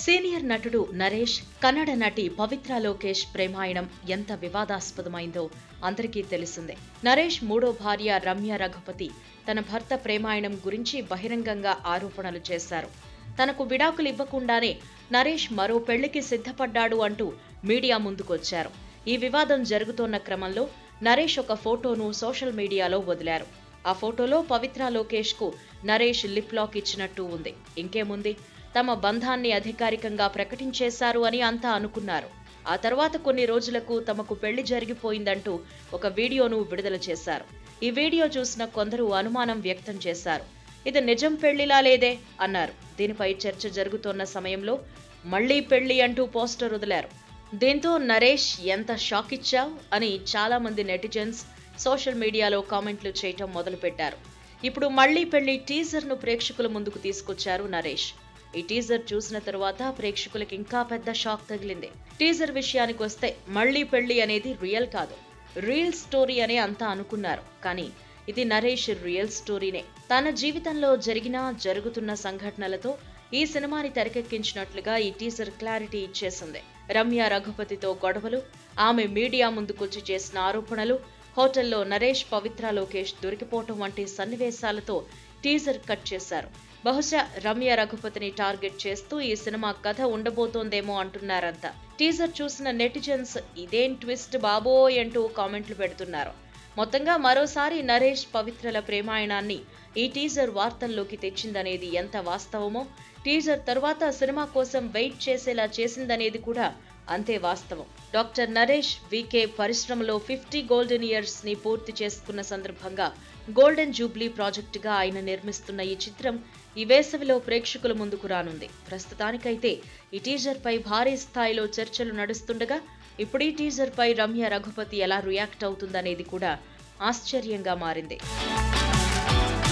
senior నటుడు నరేష్ కన్నడ నటి పవిత్ర లోకేష్ ప్రేమాయణం ఎంత వివాదాస్పదమైందో అందరికీ తెలిసిందే నరేష్ మూడో భార్య రమ్య రఘుపతి తన భర్త ప్రేమాయణం గురించి బహిరంగంగా ఆరోపణలు చేశారు తనకు విడాకులు ఇవ్వకుండానే నరేష్ మరో పెళ్లికి సిద్ధపడ్డాడు అంటూ మీడియా ముందుకొచ్చారు ఈ వివాదం జరుగుతోన్న క్రమంలో నరేష్ ఒక ఫోటోను సోషల్ మీడియాలో వదిలారు ఆ ఫోటోలో పవిత్ర లోకేష్ కు నరేష్ లిప్ లాక్ ఇచ్చినట్టు ఉంది ఇంకేముంది తమ బంధాన్ని అధికారికంగా ప్రకటించేశారు అని అంతా అనుకున్నారు ఆ తర్వాత కొన్ని రోజులకు తమకు పెళ్లి జరిగిపోయిందంటూ ఒక వీడియోను విడుదల చేశారు ఈ వీడియో చూసిన కొందరు అనుమానం వ్యక్తం చేశారు ఇది నిజం పెళ్లిలా లేదే అన్నారు దీనిపై చర్చ జరుగుతోన్న సమయంలో మళ్లీ పెళ్లి అంటూ పోస్టర్ వదిలారు దీంతో నరేష్ ఎంత షాక్ ఇచ్చావ్ అని చాలా మంది నెటిజన్స్ సోషల్ మీడియాలో కామెంట్లు చేయటం మొదలుపెట్టారు ఇప్పుడు మళ్లీ పెళ్లి టీజర్ ను ప్రేక్షకుల ముందుకు తీసుకొచ్చారు నరేష్ ఈ టీజర్ చూసిన తరువాత ప్రేక్షకులకు ఇంకా పెద్ద షాక్ తగిలింది టీజర్ విషయానికి వస్తే మళ్లీ పెళ్లి అనేది రియల్ కాదు రియల్ స్టోరీ అని అంతా అనుకున్నారు కానీ ఇది నరేష్ రియల్ స్టోరీనే తన జీవితంలో జరిగిన జరుగుతున్న సంఘటనలతో ఈ సినిమాని తెరకెక్కించినట్లుగా ఈ టీజర్ క్లారిటీ ఇచ్చేసింది రమ్య రఘుపతితో గొడవలు ఆమె మీడియా ముందుకొచ్చి చేసిన ఆరోపణలు హోటల్లో నరేష్ పవిత్ర లోకేష్ దొరికిపోవటం వంటి సన్నివేశాలతో టీజర్ కట్ చేశారు బహుశా రమ్య రఘుపతిని టార్గెట్ చేస్తూ ఈ సినిమా కథ ఉండబోతోందేమో అంటున్నారంతా టీజర్ చూసిన నెటిజన్స్ ఇదేం ట్విస్ట్ బాబోయ్ అంటూ కామెంట్లు పెడుతున్నారు మొత్తంగా మరోసారి నరేష్ పవిత్రల ప్రేమాయణాన్ని ఈ టీజర్ వార్తల్లోకి తెచ్చిందనేది ఎంత వాస్తవమో టీజర్ తర్వాత సినిమా కోసం వెయిట్ చేసేలా చేసిందనేది కూడా అంతే వాస్తవం డాక్టర్ నరేష్ వికే పరిశ్రమలో ఫిఫ్టీ గోల్డెన్ ఇయర్స్ ని పూర్తి చేసుకున్న సందర్భంగా గోల్డెన్ జూబ్లీ ప్రాజెక్టుగా ఆయన నిర్మిస్తున్న ఈ చిత్రం ఈ వేసవిలో ప్రేక్షకుల ముందుకు రానుంది ప్రస్తుతానికైతే ఈ టీజర్ పై భారీ స్థాయిలో చర్చలు నడుస్తుండగా ఇప్పుడు ఈ టీజర్ పై రమ్య రఘుపతి ఎలా రియాక్ట్ అవుతుందనేది కూడా ఆశ్చర్యంగా మారింది